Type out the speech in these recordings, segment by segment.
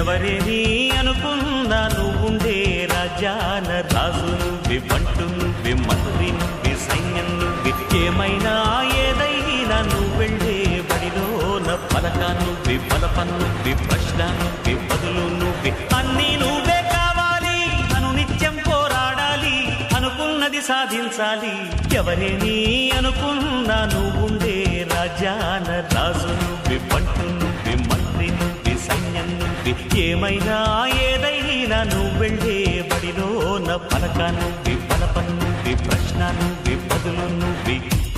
ఎవరేని అనుకున్నా నువ్వుండే రాజాన రాజు నువ్వి బంటు నువ్వి మంత్రి నువ్వి సైన్యం నువ్వి ఏమైనా ఏదైనా నువ్వు వెళ్ళే బడిలోన పలక నువ్వి పలప నువ్వి ప్రశ్న నువ్వి బదులు నువ్వి అన్నీ నువ్వే కావాలి అను నిత్యం పోరాడాలి అనుకున్నది సాధించాలి ఎవరేని అనుకున్నా నువ్వుండే రాజాన రాజు నువ్వి బంటు నువ్వి మంత్రి నువ్వి సైన్యం నువ్వి ఏమైనా ఏదైనా నువ్వు వెళ్ళే బడిలోన పలక నువ్వి పలప నువ్వి ప్రశ్న నువ్వి బదులు నువ్వి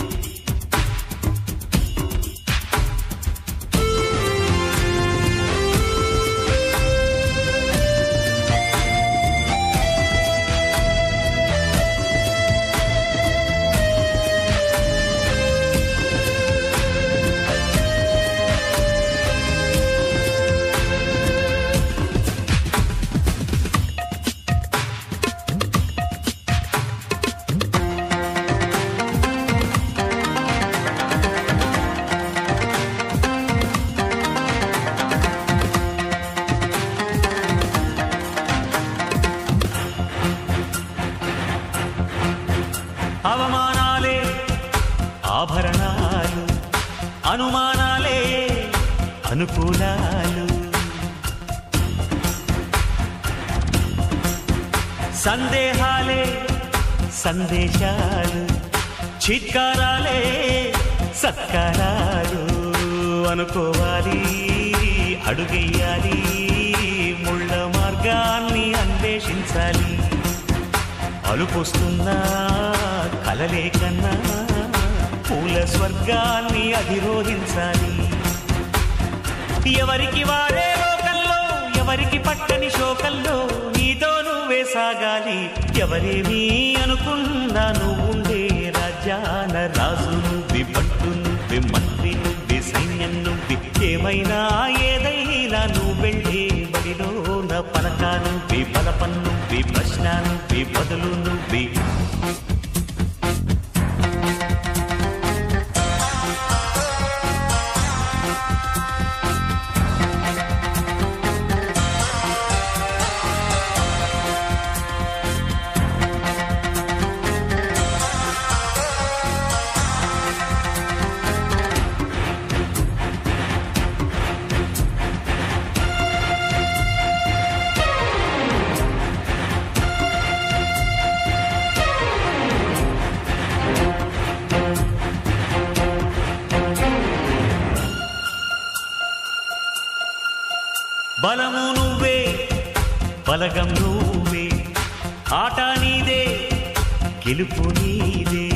అవమానాలే ఆభరణాలు అనుమానాలే అనుకూలాలు సందేహాలే సందేశాలు చిత్కారాలే సత్కారాలు అనుకోవాలి అడుగెయ్యాలి ముళ్ళ మార్గాన్ని అన్వేషించాలి అలుపొస్తున్నా కలలే కన్నా పూల స్వర్గాన్ని అధిరోహించాలి ఎవరికి వారే లోకంలో ఎవరికి పట్టని శోకంలో నీతో నువ్వే సాగాలి ఎవరేమీ అనుకున్నా నువ్వుండే రాజ్యాన రాజు నువ్వి పట్టు నువ్వి మంత్రి నువ్వి సైన్యం నువ్వి ఏమైనా ఏదైనా నువ్వు వెళ్ళే బడిలో నా పలక నువ్వి బలపన్ నువ్వి ప్రశ్న నువ్వి బదులు నువ్వి బలము నువ్వే బలగం నువ్వే ఆట నీదే గెలుపు నీదే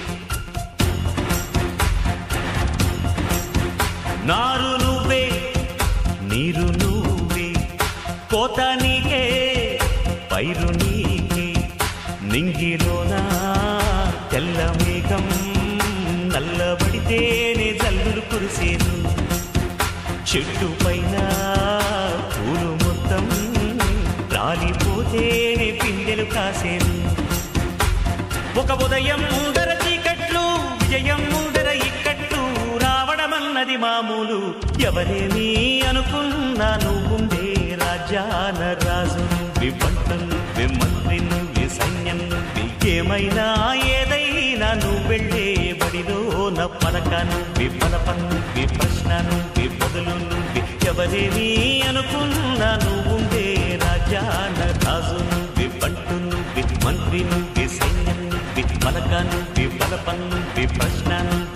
నారు నువ్వే నీరు నువ్వే కోత నీకే పైరు నీకే నింగిలోన తెల్ల మేఘం నల్లబడితేనే జల్లులు కురిసేను చెట్టు పైన పూలు మొత్తం రాలిపోతేనే పిందెలు కాసేను ఒక ఉదయం ముందర చీకట్లు విజయం ముందర ఇక్కట్లు రావడమన్నది మామూలు ఎవరేమీ అనుకున్నా నువ్వుండే రాజాన రాజు నువ్వి పంట నువ్వి మంత్రి నువ్వి సైన్యం నువ్వి ఏమైనా ఏదైనా నువ్వు వెళ్ళే బడిలో నా పలక నువ్వి పలప నువ్వి ప్రశ్న నువ్వి బదులు నువ్వి ఎవరేమీ అనుకున్నా నువ్వుండే రాజాన రాజు నువ్వి పంటు నువ్వి మంత్రి నువ్వి సైన్యం నువ్వి పలక నువ్వి బలప నువ్వి ప్రశ్న నువ్వి